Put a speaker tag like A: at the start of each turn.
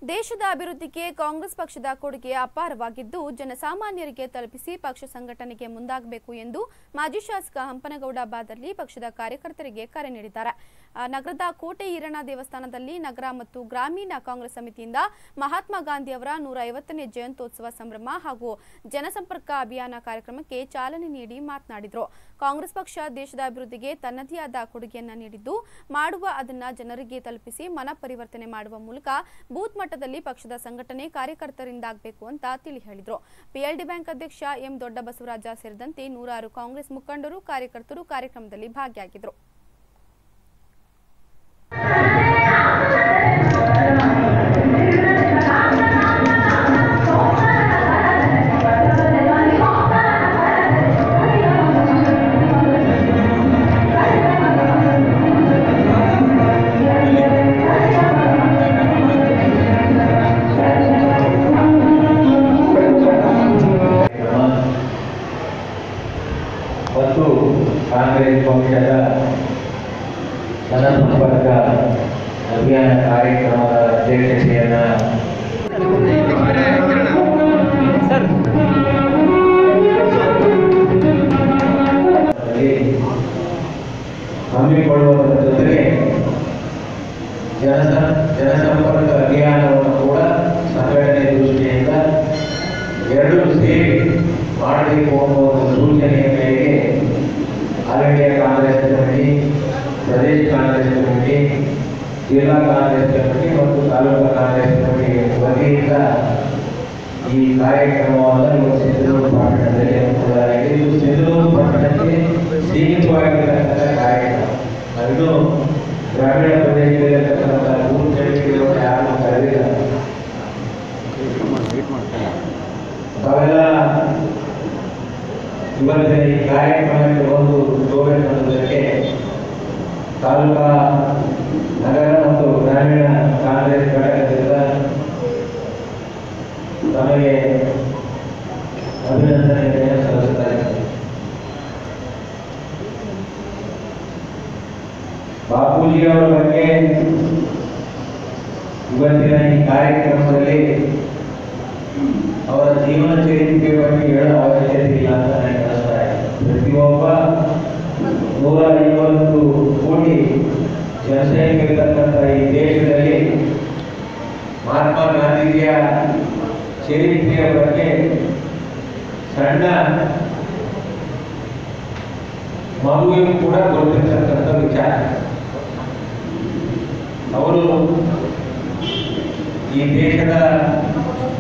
A: ದೇಶದ ಅಭಿವೃದ್ಧಿಗೆ ಕಾಂಗ್ರೆಸ್ ಪಕ್ಷದ ಕೊಡುಗೆ ಅಪಾರವಾಗಿದ್ದು ಜನಸಾಮಾನ್ಯರಿಗೆ ತಲುಪಿಸಿ ಪಕ್ಷ ಸಂಘಟನೆಗೆ ಮುಂದಾಗಬೇಕು ಎಂದು ಮಾಜಿ ಶಾಸಕ ಹಂಪನಗೌಡ ಬಾದರ್ಲಿ ಪಕ್ಷದ ಕಾರ್ಯಕರ್ತರಿಗೆ ಕರೆ ನೀಡಿದ್ದಾರೆ ಆ, ನಗರದ ಕೋಟೆ ಈರಣ್ಣ ದೇವಸ್ಥಾನದಲ್ಲಿ ನಗರ ಮತ್ತು ಗ್ರಾಮೀಣ ಕಾಂಗ್ರೆಸ್ ಸಮಿತಿಯಿಂದ ಮಹಾತ್ಮ ಗಾಂಧಿ ಅವರ ನೂರ ಐವತ್ತನೇ ಜಯಂತ್ಯೋತ್ಸವ ಸಂಭ್ರಮ ಹಾಗೂ ಜನಸಂಪರ್ಕ ಅಭಿಯಾನ ಕಾರ್ಯಕ್ರಮಕ್ಕೆ ಚಾಲನೆ ನೀಡಿ ಮಾತನಾಡಿದರು ಕಾಂಗ್ರೆಸ್ ಪಕ್ಷ ದೇಶದ ಅಭಿವೃದ್ಧಿಗೆ ತನ್ನದೇ ಆದ ಕೊಡುಗೆಯನ್ನ ನೀಡಿದ್ದು ಮಾಡುವ ಅದನ್ನ ಜನರಿಗೆ ತಲುಪಿಸಿ ಮನ ಪರಿವರ್ತನೆ ಮಾಡುವ ಮೂಲಕ ಬೂತ್ ಮಟ್ಟದಲ್ಲಿ ಪಕ್ಷದ ಸಂಘಟನೆ ಕಾರ್ಯಕರ್ತರಿಂದಾಗಬೇಕು ಅಂತ ತಿಳಿ ಹೇಳಿದರು ಪಿಎಲ್ಡಿ ಬ್ಯಾಂಕ್ ಅಧ್ಯಕ್ಷ ಎಂ ದೊಡ್ಡ ಬಸವರಾಜ ಸೇರಿದಂತೆ ನೂರಾರು ಕಾಂಗ್ರೆಸ್ ಮುಖಂಡರು ಕಾರ್ಯಕರ್ತರು ಕಾರ್ಯಕ್ರಮದಲ್ಲಿ ಭಾಗಿಯಾಗಿದ್ದರು
B: ಮತ್ತು ಕಾಂಗ್ರೆಸ್ ಪಕ್ಷದ ಜನಸಂಪರ್ಕ ಅಭಿಯಾನ ಕಾರ್ಯಕ್ರಮದ ಅಧ್ಯಕ್ಷತೆಯನ್ನ ಹಮ್ಮಿಕೊಳ್ಳುವುದರ ಜೊತೆಗೆ ಜನಸ ಜನಸಂಪರ್ಕ ಅಭಿಯಾನವನ್ನು ಕೂಡ ಸಂಘಟನೆ ದೃಷ್ಟಿಯಿಂದ ಎರಡೂ ಸೇರಿ ಮಾಡಬೇಕು ಅನ್ನುವ ಒಂದು ಸೂಚನೆಯ ಮೇರೆಗೆ ಆಲ್ ಇಂಡಿಯಾ ಕಾಂಗ್ರೆಸ್ ಕಮಿಟಿ ಪ್ರದೇಶ ಕಾಂಗ್ರೆಸ್ ಕಮಿಟಿ ಜಿಲ್ಲಾ ಕಾಂಗ್ರೆಸ್ ಕಮಿಟಿ ಮತ್ತು ತಾಲೂಕು ಕಾಂಗ್ರೆಸ್ ಕಮಿಟಿ ವತಿಯಿಂದ ಈ ಕಾರ್ಯಕ್ರಮವನ್ನು ಇವತ್ತು ಸಿಂಧನೂರು ಪಟ್ಟಣದಲ್ಲಿ ಹಮ್ಮಿಕೊಳ್ಳಲಾಗಿದೆ ಇದು ಸಿಂಧನೂರು ಪಟ್ಟಣಕ್ಕೆ ಸೀಮಿತವಾಗಿರತಕ್ಕಂಥ ಕಾರ್ಯಕ್ರಮ ಅದು ಗ್ರಾಮೀಣ ಪ್ರದೇಶದಲ್ಲಿರ್ತಕ್ಕಂಥ ಬೂತ್ ಕಮಿಟಿಗಳನ್ನು ಯಾರು ಕರೆದಿಲ್ಲ ತಾವೆಲ್ಲ ಇವತ್ತಿನ ಈ ಕಾರ್ಯಕ್ರಮಕ್ಕೆ ಒಂದು ಶೋಭೆ ತಂದುದಕ್ಕೆ ತಾಲೂಕಾ ನಗರ ಮತ್ತು ಗ್ರಾಮೀಣ ಕಾಂಗ್ರೆಸ್ ಘಟಕದಿಂದ ತಮಗೆ ಅಭಿನಂದನೆಗಳನ್ನು ಸಲ್ಲಿಸುತ್ತಾರೆ ಬಾಪೂಜಿ ಅವರ ಬಗ್ಗೆ ಇವತ್ತಿನ ಈ ಕಾರ್ಯಕ್ರಮದಲ್ಲಿ ಅವರ ಜೀವನ ಚರಿತ್ರೆ ಬಗ್ಗೆ ಹೇಳೋ ಅವಶ್ಯಕತೆ ಇಲ್ಲ ಅಂತ ನನಗೆ ಅನಿಸ್ತಾ ಇದೆ ಪ್ರತಿಯೊಬ್ಬ ನೂರ ಐವತ್ತು ಕೋಟಿ ಜನಸಂಖ್ಯೆಯಿರತಕ್ಕಂಥ ಈ ದೇಶದಲ್ಲಿ ಮಹಾತ್ಮ ಗಾಂಧೀಜಿಯ ಚರಿತ್ರೆಯ ಬಗ್ಗೆ ಸಣ್ಣ ಮಗುವಿಗೂ ಕೂಡ ಗೊತ್ತಿರ್ತಕ್ಕಂಥ ವಿಚಾರ ಅವರು ಈ ದೇಶದ